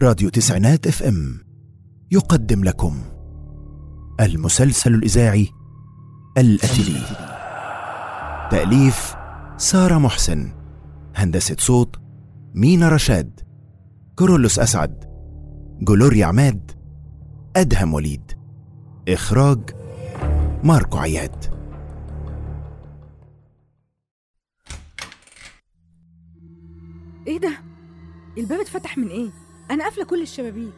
راديو تسعينات اف ام يقدم لكم المسلسل الاذاعي الاتلي تاليف ساره محسن هندسه صوت مينا رشاد كورولوس اسعد جلوريا عماد ادهم وليد اخراج ماركو عياد ايه ده الباب اتفتح من ايه انا قافله كل الشبابيك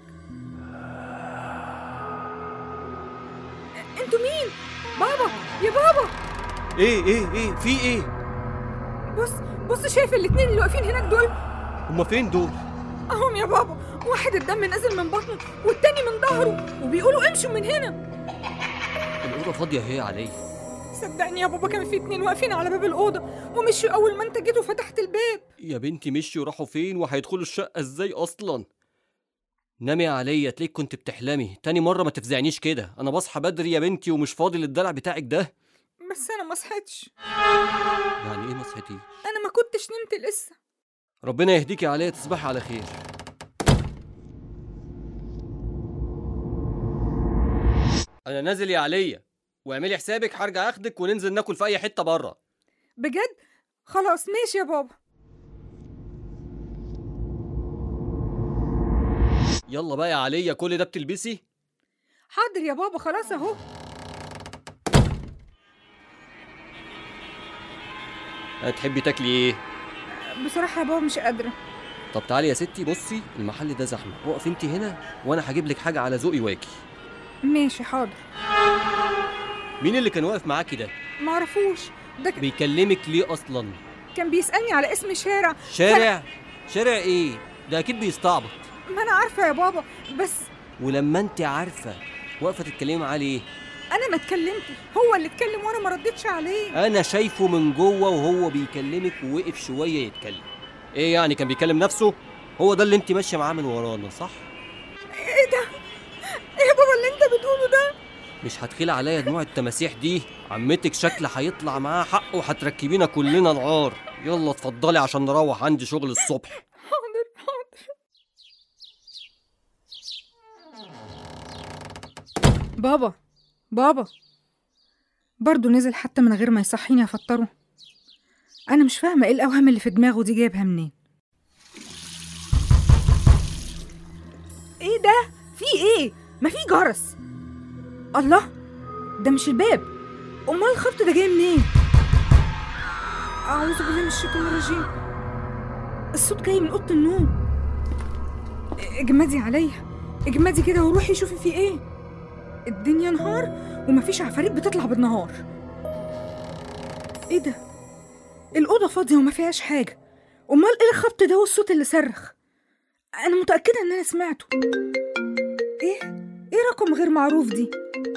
انتوا مين بابا يا بابا ايه ايه ايه في ايه بص بص شايف الاتنين اللي واقفين هناك دول هما فين دول اهم يا بابا واحد الدم نازل من بطنه والتاني من ظهره وبيقولوا امشوا من هنا الاوضه فاضيه اهي علي صدقني يا بابا كان في اتنين واقفين على باب الاوضه ومشوا اول ما انت جيت وفتحت الباب يا بنتي مشيوا راحوا فين وهيدخلوا الشقه ازاي اصلا نامي عليا تلاقيك كنت بتحلمي تاني مره ما تفزعنيش كده انا بصحى بدري يا بنتي ومش فاضي للدلع بتاعك ده بس انا ما صحيتش يعني ايه ما صحيتيش انا ما كنتش نمت لسه ربنا يهديكي عليا تصبحي على خير انا نازل يا عليا واعملي حسابك هرجع اخدك وننزل ناكل في اي حته بره بجد خلاص ماشي يا بابا يلا بقى يا عليا كل ده بتلبسي حاضر يا بابا خلاص اهو هتحبي تاكلي ايه بصراحه يا بابا مش قادره طب تعالي يا ستي بصي المحل ده زحمه اقف انت هنا وانا هجيب لك حاجه على ذوقي واجي ماشي حاضر مين اللي كان واقف معاكي ده معرفوش ده ك- بيكلمك ليه اصلا كان بيسألني على اسم شارع شارع شارع ايه ده اكيد بيستعبط ما انا عارفه يا بابا بس ولما انت عارفه واقفه تتكلمي معاه ليه انا ما اتكلمتش هو اللي اتكلم وانا ما ردتش عليه انا شايفه من جوه وهو بيكلمك ووقف شويه يتكلم ايه يعني كان بيكلم نفسه هو ده اللي انت ماشيه معاه من ورانا صح ايه ده ايه يا بابا اللي انت بتقوله ده مش هتخيل عليا دموع التماسيح دي عمتك شكل هيطلع معاها حق وهتركبينا كلنا العار يلا اتفضلي عشان نروح عندي شغل الصبح حاضر حاضر بابا بابا برضه نزل حتى من غير ما يصحيني افطره انا مش فاهمه ايه الاوهام اللي في دماغه دي جايبها منين ايه ده في ايه ما في جرس الله ده مش الباب امال الخبط ده جاي منين اعوذ بالله من الشيطان الرجيم الصوت جاي من اوضه النوم اجمدي عليا اجمدي كده وروحي شوفي في ايه الدنيا نهار ومفيش عفاريت بتطلع بالنهار ايه ده الاوضه فاضيه وما فيهاش حاجه امال ايه الخبط ده والصوت اللي صرخ انا متاكده ان انا سمعته ايه ايه رقم غير معروف دي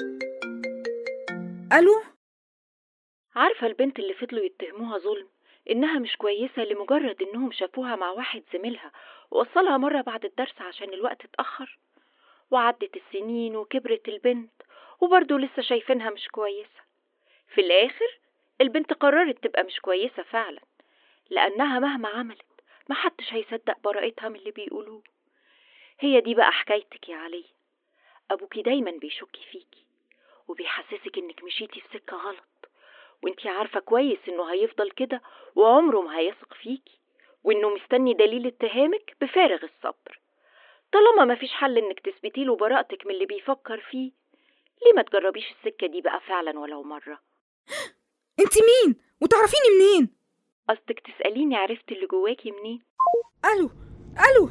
الو عارفة البنت اللي فضلوا يتهموها ظلم إنها مش كويسة لمجرد إنهم شافوها مع واحد زميلها ووصلها مرة بعد الدرس عشان الوقت اتأخر وعدت السنين وكبرت البنت وبرضه لسه شايفينها مش كويسة في الآخر البنت قررت تبقى مش كويسة فعلا لأنها مهما عملت محدش هيصدق براءتها من اللي بيقولوه هي دي بقى حكايتك يا علي أبوكي دايما بيشك فيكي وبيحسسك إنك مشيتي في سكة غلط وانتي عارفة كويس انه هيفضل كده وعمره ما هيثق فيكي وانه مستني دليل اتهامك بفارغ الصبر طالما مفيش حل انك تثبتي له براءتك من اللي بيفكر فيه ليه ما تجربيش السكة دي بقى فعلا ولو مرة انت مين وتعرفيني منين قصدك تسأليني عرفت اللي جواكي منين الو الو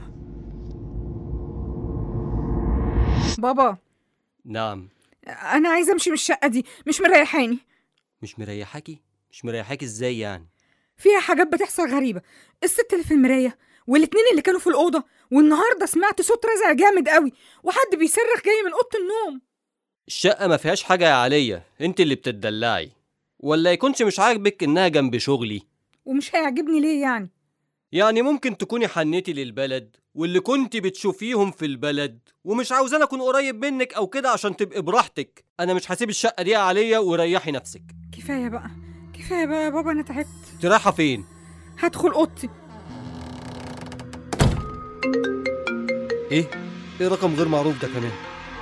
بابا نعم انا عايزه امشي من الشقه دي مش مريحاني مش مريحاكي مش مريحاكي ازاي يعني فيها حاجات بتحصل غريبه الست اللي في المرايه والاتنين اللي كانوا في الاوضه والنهارده سمعت صوت رزع جامد قوي وحد بيصرخ جاي من اوضه النوم الشقة ما فيهاش حاجة يا عليا انت اللي بتدلعي ولا يكونش مش عاجبك انها جنب شغلي ومش هيعجبني ليه يعني يعني ممكن تكوني حنيتي للبلد واللي كنت بتشوفيهم في البلد ومش عاوزاني اكون قريب منك او كده عشان تبقي براحتك انا مش هسيب الشقة دي عليا وريحي نفسك كفايه بقى كفايه بقى يا بابا انا تعبت انت رايحة فين هدخل اوضتي ايه ايه رقم غير معروف ده كمان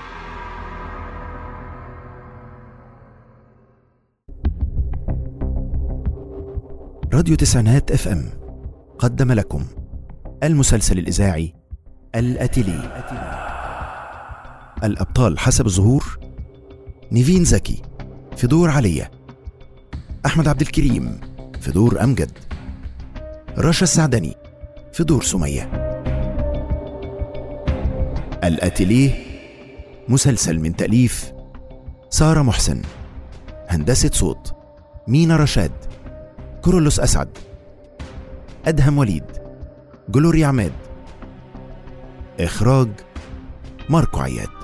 راديو تسعينات اف ام قدم لكم المسلسل الإذاعي الأتيلي الأبطال حسب الظهور نيفين زكي في دور علية أحمد عبد الكريم في دور أمجد رشا السعدني في دور سمية الأتيليه مسلسل من تأليف سارة محسن هندسة صوت مينا رشاد كورولوس أسعد أدهم وليد جلوري عماد إخراج ماركو عياد